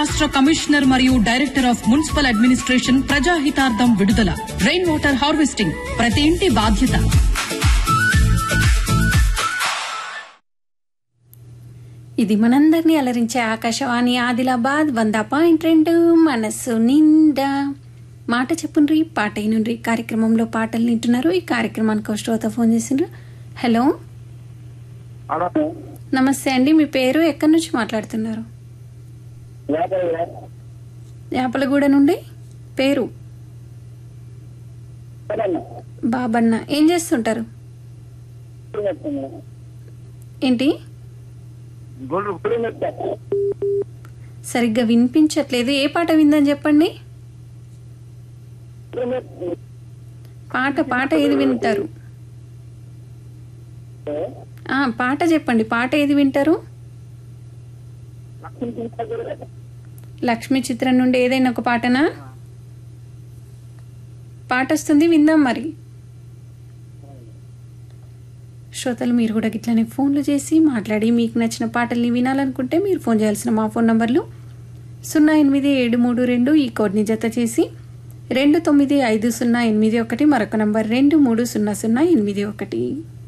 రాష్ట్ర కమిషనర్ మరియు director of municipal administration ప్రజాహితార్థం విడుదల రెయిన్ వాటర్ హార్వెస్టింగ్ ప్రతి ఇంటి బాధ్యత ఇది మనందరినీ అలరించే ఆకాశవాణి ఆదిలాబాద్ వంద పాయింట్ రెండు మనస్సు నిండా మాట చెప్పుండ్రి పాట అయినుండ్రి కార్యక్రమంలో పాటలు వింటున్నారు ఈ కార్యక్రమానికి ఒక శ్రోత ఫోన్ చేసిండ్రు హలో హలో నమస్తే అండి మీ పేరు ఎక్కడి నుంచి మాట్లాడుతున్నారు యాభై యాపలగూడ నుండి పేరు బాబన్న ఏం చేస్తుంటారు ఏంటి గుళ్ళు గుడి మెత్త సరిగ్గా వినిపించట్లేదు ఏ పాట విందని చెప్పండి పాట పాట ఏది వింటారు ఆ, పాట చెప్పండి పాట ఏది వింటారు లక్ష్మి చిత్రం నుండి ఏదైనా ఒక పాటనా పాట వస్తుంది విందాం మరి శ్రోతలు మీరు కూడా ఇట్లానే ఫోన్లు చేసి మాట్లాడి మీకు నచ్చిన పాటల్ని వినాలనుకుంటే మీరు ఫోన్ చేయాల్సిన మా ఫోన్ నంబర్లు సున్నా ఎనిమిది ఏడు మూడు రెండు ఈ కోడ్ని జత చేసి రెండు తొమ్మిది ఐదు సున్నా ఎనిమిది ఒకటి మరొక నంబర్ రెండు మూడు సున్నా సున్నా ఎనిమిది ఒకటి